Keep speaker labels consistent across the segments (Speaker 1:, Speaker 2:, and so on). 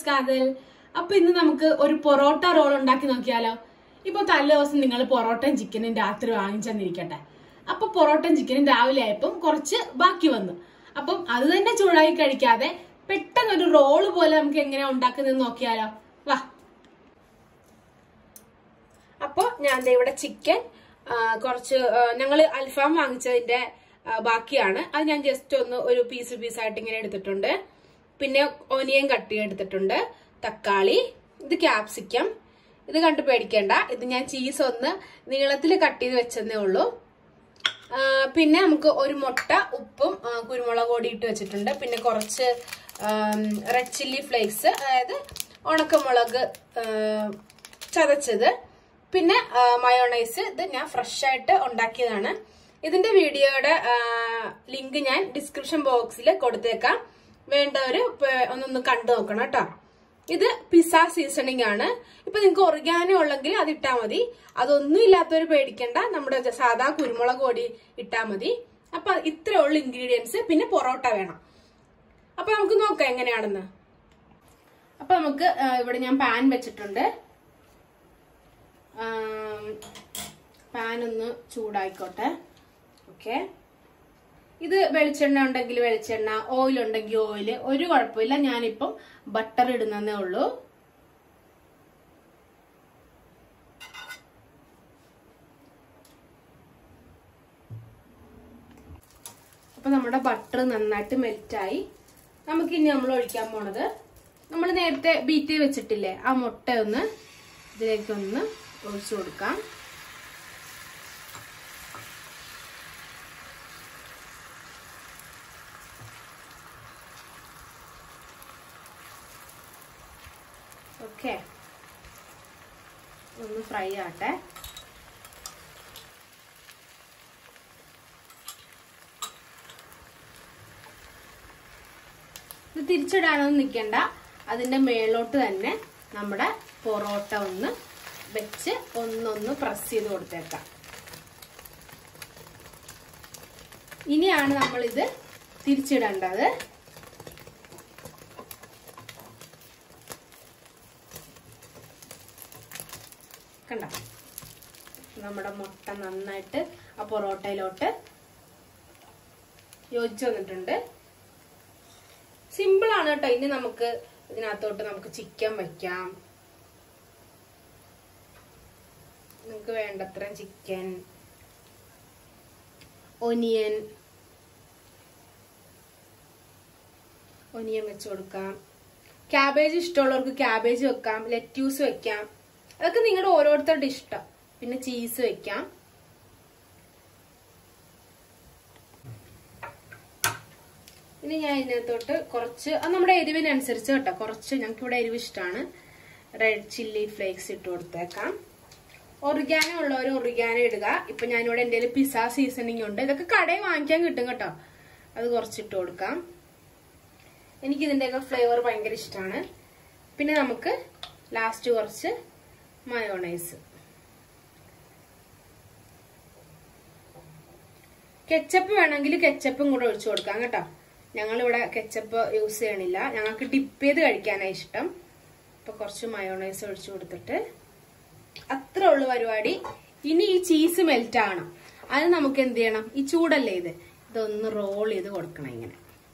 Speaker 1: കാതൽ അപ്പൊ ഇന്ന് നമുക്ക് ഒരു പൊറോട്ട റോൾ ഉണ്ടാക്കി നോക്കിയാലോ ഇപ്പൊ തലേ ദിവസം നിങ്ങൾ പൊറോട്ടയും ചിക്കനും രാത്രി വാങ്ങിച്ചെന്നിരിക്കട്ടെ അപ്പൊ പൊറോട്ടയും ചിക്കനും രാവിലെ ആയപ്പം കുറച്ച് ബാക്കി വന്നു അപ്പം അത് തന്നെ ചൂടാക്കി കഴിക്കാതെ പെട്ടെന്ന് ഒരു റോള് പോലെ നമുക്ക് എങ്ങനെയാ ഉണ്ടാക്കുന്നത് നോക്കിയാലോ വാ അപ്പൊ ഞാൻ ദേ ഇവിടെ ചിക്കൻ ആ, കുറച്ച് ഞങ്ങൾ അൽഫാം വാങ്ങിച്ചതിന്റെ ആ, ബാക്കിയാണ് അത് ഞാൻ ജസ്റ്റ് ഒന്ന് ഒരു പീസ് പീസായിട്ട് ഇങ്ങനെ എടുത്തിട്ടുണ്ട് പിന്നെ ഒനിയൻ കട്ട് എടുത്തിട്ടുണ്ട് തക്കാളി ഇത് ക്യാപ്സിക്കം ഇത് കണ്ടു പേടിക്കേണ്ട ഇത് ഞാൻ ചീസ് ഒന്ന് നീളത്തിൽ കട്ട് ചെയ്ത് വെച്ചതേ ഉള്ളൂ ആ, പിന്നെ നമുക്ക് ഒരു മുട്ട ഉപ്പും ആ, കുരുമുളക് പൊടി ഇട്ട് വെച്ചിട്ടുണ്ട് പിന്നെ കുറച്ച് റെഡ് ചില്ലി ഫ്ലേക്സ് അതായത് ഉണക്കമുളക് ആ, ചതച്ചത് പിന്നെ മയോണൈസ് ഇത് ഞാൻ ഫ്രഷ് ആയിട്ട് ഉണ്ടാക്കിയതാണ് ഇതിന്റെ വീഡിയോയുടെ ലിങ്ക് ഞാൻ ഡിസ്ക്രിപ്ഷൻ ബോക്സിൽ കൊടുത്തേക്കാം വേണ്ടവര് പ- ഒന്നൊന്ന് കണ്ടു നോക്കണം കേട്ടോ ഇത് പിസ്സ സീസണിങ് ആണ് ഇപ്പൊ നിങ്ങൾക്ക് ഒറിഗാനോ ഉള്ളെങ്കിൽ അത് ഇട്ടാ മതി അതൊന്നും ഇല്ലാത്തവർ പേടിക്കണ്ട നമ്മുടെ ജ- സാധാ കുരുമുളക് പൊടി ഇട്ടാ മതി അപ്പൊ ഇത്രേ ഉള്ളൂ ഇൻഗ്രീഡിയൻസ് പിന്നെ പൊറോട്ട വേണം അപ്പൊ നമുക്ക് നോക്കാം എങ്ങനെയാണെന്ന് അപ്പൊ നമുക്ക് ആ, ഇവിടെ ഞാൻ പാൻ വെച്ചിട്ടുണ്ട് പാൻ ഒന്ന് ചൂടായിക്കോട്ടെ ഓക്കെ ഇത് വെളിച്ചെണ്ണ ഉണ്ടെങ്കിൽ വെളിച്ചെണ്ണ ഓയിൽ ഉണ്ടെങ്കിൽ ഓയിൽ ഒരു കുഴപ്പമില്ല ഞാനിപ്പം ബട്ടർ ഇടുന്നതേ ഉള്ളൂ അപ്പൊ നമ്മുടെ ബട്ടർ നന്നായിട്ട് മെൽറ്റായി നമുക്ക് ഇനി നമ്മൾ ഒഴിക്കാൻ പോണത് നമ്മൾ നേരത്തെ ബീറ്റ് ചെയ്ത് വെച്ചിട്ടില്ലേ ആ മുട്ട ഒന്ന് ഇതിലേക്ക് ഒന്ന് ഒഴിച്ചു കൊടുക്കാം ഓക്കെ ഒന്ന് ഫ്രൈ ആട്ടെ ഇത് തിരിച്ചിടാനൊന്നും നിൽക്കണ്ട അതിന്റെ മേലോട്ട് തന്നെ നമ്മുടെ പൊറോട്ട ഒന്ന് വെച്ച് ഒന്നൊന്ന് പ്രസ് ചെയ്ത് കൊടുത്തേക്കാം ഇനിയാണ് നമ്മൾ ഇത് തിരിച്ചിടേണ്ടത് കണ്ട നമ്മുടെ മുട്ട നന്നായിട്ട് ആ പൊറോട്ടയിലോട്ട് യോജിച്ചു വന്നിട്ടുണ്ട് സിമ്പിൾ ആണ് കേട്ടോ ഇനി നമുക്ക് ഇതിനകത്തോട്ട് നമുക്ക് ചിക്കൻ വെക്കാം നിങ്ങൾക്ക് വേണ്ടത്ര ചിക്കൻ ഒനിയൻ ഒനിയൻ വെച്ച് കൊടുക്കാം ക്യാബേജ് ഇഷ്ടമുള്ളവർക്ക് ക്യാബേജ് വെക്കാം ലെറ്റ്യൂസ് വെക്കാം അതൊക്കെ നിങ്ങളുടെ ഓരോരുത്തരുടെ ഇഷ്ടം പിന്നെ ചീസ് വെക്കാം ഇനി ഞാൻ ഇതിനകത്തോട്ട് കുറച്ച് അത് നമ്മുടെ എരിവിനനുസരിച്ച് കേട്ടോ കുറച്ച് ഞങ്ങൾക്ക് ഇവിടെ എരിവ് ഇഷ്ടമാണ് റെഡ് ചില്ലി ഫ്ലേക്സ് ഇട്ട് കൊടുത്തേക്കാം ഒറിഗാനോ ഉള്ളവർ ഒറിഗാനോ ഇടുക ഇപ്പൊ ഞാനിവിടെ എൻ്റെ പിസ്സ സീസണിങ് ഉണ്ട് ഇതൊക്കെ കടയിൽ വാങ്ങിക്കാൻ കിട്ടും കേട്ടോ അത് കുറച്ചിട്ട് കൊടുക്കാം എനിക്ക് ഇതിന്റെയൊക്കെ ഫ്ലേവർ ഭയങ്കര ഇഷ്ടമാണ് പിന്നെ നമുക്ക് ലാസ്റ്റ് കുറച്ച് മയോണൈസ് കെച്ചപ്പ് വേണമെങ്കിൽ കെച്ചപ്പും കൂടെ ഒഴിച്ചു കൊടുക്കാം കേട്ടോ ഞങ്ങളിവിടെ കെച്ചപ്പ് യൂസ് ചെയ്യണില്ല ഞങ്ങൾക്ക് ഡിപ്പ് ചെയ്ത് കഴിക്കാനാണ് ഇഷ്ടം അപ്പൊ കുറച്ച് മയോണൈസ് ഒഴിച്ചു കൊടുത്തിട്ട് അത്ര ഉള്ളു പരിപാടി ഇനി ഈ ചീസ് മെൽറ്റ് ആവണം അത് നമുക്ക് എന്ത് ചെയ്യണം ഈ ചൂടല്ലേ ഇത് ഇതൊന്ന് റോൾ ചെയ്ത് കൊടുക്കണം ഇങ്ങനെ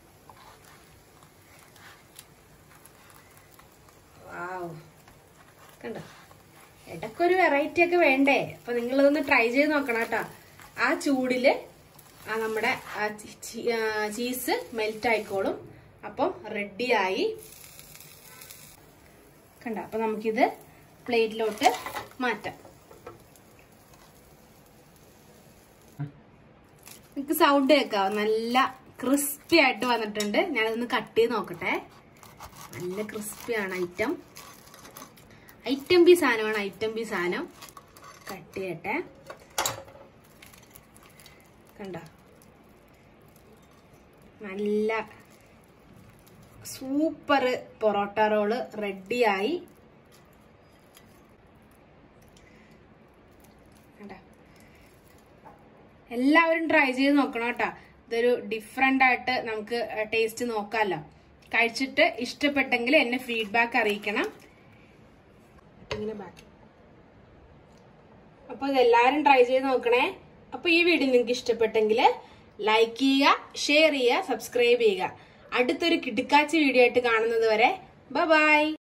Speaker 1: വാവ് കണ്ടോ ഇടയ്ക്കൊരു വെറൈറ്റി ഒക്കെ വേണ്ടേ അപ്പൊ നിങ്ങളിതൊന്ന് ട്രൈ ചെയ്ത് നോക്കണം കേട്ടോ ആ ചൂടില് ആ നമ്മുടെ ആ ചി- ചി- ആ ചീസ് മെൽറ്റ് ആയിക്കോളും അപ്പം റെഡിയായി കണ്ട അപ്പൊ നമുക്കിത് പ്ലേറ്റിലോട്ട് മാറ്റാം നിങ്ങൾക്ക് സൗണ്ട് കേൾക്കാവോ നല്ല ക്രിസ്പി ആയിട്ട് വന്നിട്ടുണ്ട് ഞാനതൊന്ന് കട്ട് ചെയ്ത് നോക്കട്ടെ നല്ല ക്രിസ്പിയാണ് ഐറ്റം ഐറ്റം ബി സാധനമാണ് ഐറ്റം ബി സാധനം കട്ട് ചെയ്യട്ടെ കണ്ട നല്ല സൂപ്പർ പൊറോട്ട റോള് റെഡിയായി കണ്ട എല്ലാവരും ട്രൈ ചെയ്ത് നോക്കണം കേട്ടോ ഇതൊരു ഡിഫറെന്റ് ആയിട്ട് നമുക്ക് ടേസ്റ്റ് നോക്കാമല്ലോ കഴിച്ചിട്ട് ഇഷ്ടപ്പെട്ടെങ്കിൽ എന്നെ ഫീഡ്ബാക്ക് അറിയിക്കണം ഇങ്ങനെ ബാക്കി അപ്പൊ ഇതെല്ലാരും ട്രൈ ചെയ്ത് നോക്കണേ അപ്പൊ ഈ വീഡിയോ നിങ്ങൾക്ക് ഇഷ്ടപ്പെട്ടെങ്കിൽ ലൈക്ക് ചെയ്യുക ഷെയർ ചെയ്യുക സബ്സ്ക്രൈബ് ചെയ്യുക അടുത്തൊരു കിടുക്കാച്ചി വീഡിയോ ആയിട്ട് കാണുന്നത് വരെ ബൈ